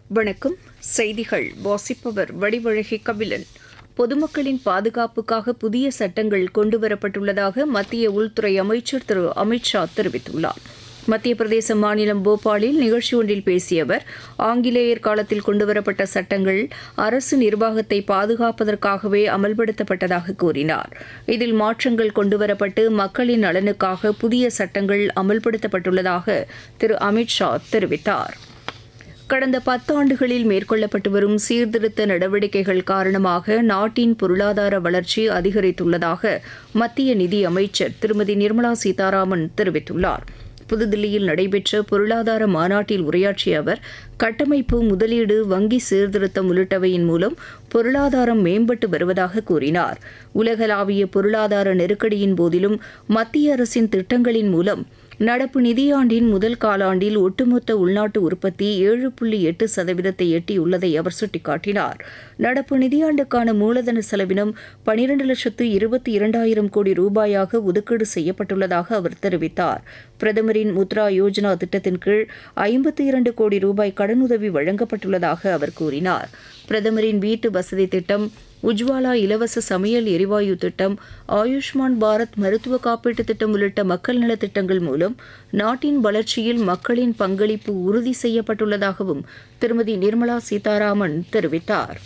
வணக்கம் செய்திகள் வாசிப்பவர் வடிவழகி கபிலன் பொதுமக்களின் பாதுகாப்புக்காக புதிய சட்டங்கள் கொண்டுவரப்பட்டுள்ளதாக மத்திய உள்துறை அமைச்சர் திரு அமித்ஷா தெரிவித்துள்ளார் மத்திய பிரதேச மாநிலம் போபாலில் நிகழ்ச்சி ஒன்றில் பேசிய அவர் ஆங்கிலேயர் காலத்தில் கொண்டுவரப்பட்ட சட்டங்கள் அரசு நிர்வாகத்தை பாதுகாப்பதற்காகவே அமல்படுத்தப்பட்டதாக கூறினார் இதில் மாற்றங்கள் கொண்டுவரப்பட்டு மக்களின் நலனுக்காக புதிய சட்டங்கள் அமல்படுத்தப்பட்டுள்ளதாக திரு அமித்ஷா தெரிவித்தார் கடந்த பத்தாண்டுகளில் மேற்கொள்ளப்பட்டு வரும் சீர்திருத்த நடவடிக்கைகள் காரணமாக நாட்டின் பொருளாதார வளர்ச்சி அதிகரித்துள்ளதாக மத்திய நிதி அமைச்சர் திருமதி நிர்மலா சீதாராமன் தெரிவித்துள்ளார் புதுதில்லியில் நடைபெற்ற பொருளாதார மாநாட்டில் உரையாற்றிய அவர் கட்டமைப்பு முதலீடு வங்கி சீர்திருத்தம் உள்ளிட்டவையின் மூலம் பொருளாதாரம் மேம்பட்டு வருவதாக கூறினார் உலகளாவிய பொருளாதார நெருக்கடியின் போதிலும் மத்திய அரசின் திட்டங்களின் மூலம் நடப்பு நிதியாண்டின் முதல் காலாண்டில் ஒட்டுமொத்த உள்நாட்டு உற்பத்தி ஏழு புள்ளி எட்டு சதவீதத்தை எட்டியுள்ளதை அவர் சுட்டிக்காட்டினார் நடப்பு நிதியாண்டுக்கான மூலதன செலவினம் பனிரண்டு லட்சத்து இருபத்தி இரண்டாயிரம் கோடி ரூபாயாக ஒதுக்கீடு செய்யப்பட்டுள்ளதாக அவர் தெரிவித்தார் பிரதமரின் முத்ரா யோஜனா திட்டத்தின் கீழ் ஐம்பத்தி இரண்டு கோடி ரூபாய் கடனுதவி வழங்கப்பட்டுள்ளதாக அவர் கூறினார் பிரதமரின் வீட்டு வசதி திட்டம் உஜ்வாலா இலவச சமையல் எரிவாயு திட்டம் ஆயுஷ்மான் பாரத் மருத்துவ காப்பீட்டு திட்டம் உள்ளிட்ட மக்கள் நலத் திட்டங்கள் மூலம் நாட்டின் வளர்ச்சியில் மக்களின் பங்களிப்பு உறுதி செய்யப்பட்டுள்ளதாகவும் திருமதி நிர்மலா சீதாராமன் தெரிவித்தார்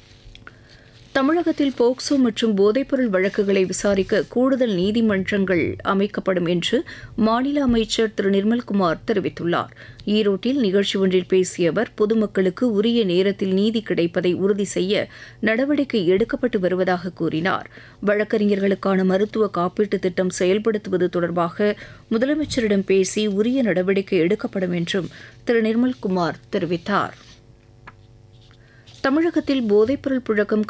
தமிழகத்தில் போக்சோ மற்றும் போதைப்பொருள் வழக்குகளை விசாரிக்க கூடுதல் நீதிமன்றங்கள் அமைக்கப்படும் என்று மாநில அமைச்சர் திரு நிர்மல்குமார் தெரிவித்துள்ளார் ஈரோட்டில் நிகழ்ச்சி ஒன்றில் பேசிய அவர் பொதுமக்களுக்கு உரிய நேரத்தில் நீதி கிடைப்பதை உறுதி செய்ய நடவடிக்கை எடுக்கப்பட்டு வருவதாக கூறினார் வழக்கறிஞர்களுக்கான மருத்துவ காப்பீட்டு திட்டம் செயல்படுத்துவது தொடர்பாக முதலமைச்சரிடம் பேசி உரிய நடவடிக்கை எடுக்கப்படும் என்றும் திரு நிர்மல்குமார் தெரிவித்தார் தமிழகத்தில் போதைப்பொருள் புழக்கம்